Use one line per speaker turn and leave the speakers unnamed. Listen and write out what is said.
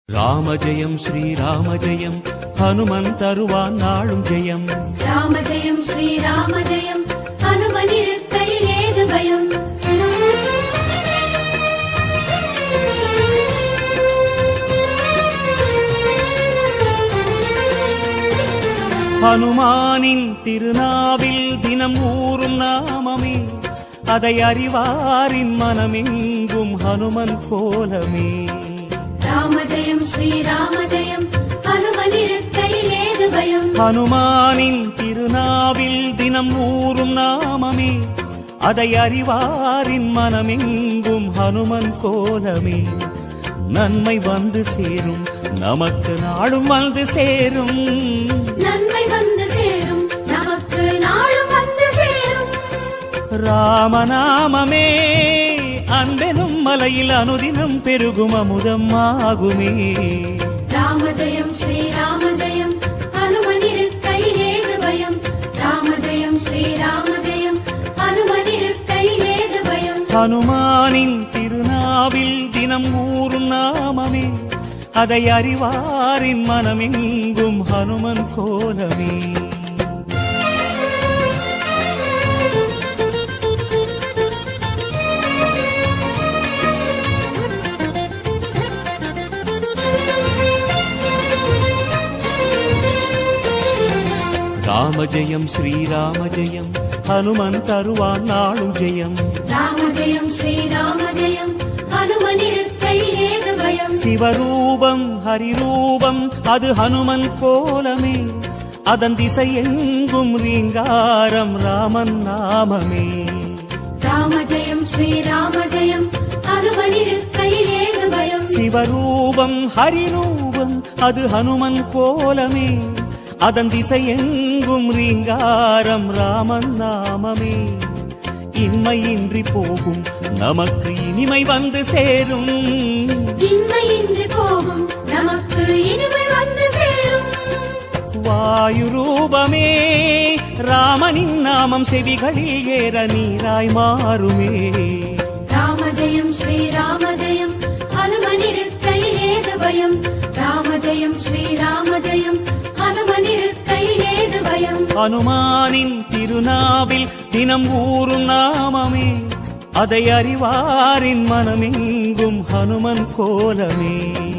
ராம ஜெயம் ஸ்ரீராம ஜெயம் ஹனுமன் தருவான் நாளும் ஜெயம்
ராம ஜெயம் ஸ்ரீராம ஜெயம் ஹனுமனிருக்கையில் ஏது பயம்
ஹனுமானின் திருநாவில் தினம் ஊறும் நாமமே அதை அறிவாரின் மனமெங்கும் ஹனுமன் கோலமே
ராம ஜெயம் ஸ்ரீராம ஜெயம் ஹனுமனிருக்கையில் ஏது பயம்
ஹனுமானின் திருநாவில் தினம் ஊறும் நாமமே அதை அறிவாரின் மனமெங்கும் ஹனுமன் கோலமே நன்மை வந்து சேரும் நமக்கு நாளும் வந்து சேரும்
நன்மை வந்து சேரும் நமக்கு நாளும் வந்து சேரும்
ராமநாமமே அன்பெனும் மலையில் அனுதினம் பெருகும் அமுதம் ஆகுமே
ராம ஜெயம் ஸ்ரீராம ஜெயம் ஹனுமனிருக்கையில் ஏது பயம் ராம ஜெயம் ஸ்ரீராம ஜெயம் ஹனுமனிருக்கையில் ஏது பயம்
ஹனுமானின் திருநாவில் தினம் ஊறும் நாமமே அதை அறிவாரின் மனமெங்கும் ஹனுமன் கோலமே ராம ஜெயம் ஸ்ரீராம ஜெயம் ஹனுமன் தருவான் நாளும் ஜெயம்
ராம ஜெயம் ஸ்ரீராம ஜெயம் ஹனுமனிருக்கையில் ஏது பயம்
சிவரூபம் ஹரிரூபம் அது ஹனுமன் கோலமே அதன் திசை எங்கும் ரீங்காரம் ராமன் நாமமே
ராம ஜெயம் ஸ்ரீராம ஜெயம் ஹனுமனிருக்கையில் ஏது பயம்
சிவரூபம் ஹரிரூபம் அது ஹனுமன் கோலமே அதன் திசை எங்கும் ரீங்காரம் ராமன் நாமமே இன்மையின்றி போகும் நமக்கு இனிமை வந்து சேரும்
இன்மையின்றி போகும் நமக்கு இனிமை வந்து சேரும்
வாயு ரூபமே ராமனின் நாமம் செவிகளில் ஏற நீராய் மாறுமே
ராம ஜெயம் ஸ்ரீராம ஜெயம் ஹனுமனிருக்கையில் ஏது பயம் ராம ஜெயம் ஸ்ரீராம ஜெயம் ஹனுமனிருக்கையில் ஏது பயம்
ஹனுமானின் திருநாவில் தினம் ஊறும் நாமமே அதை அறிவாரின் மனமெங்கும் ஹனுமன் கோலமே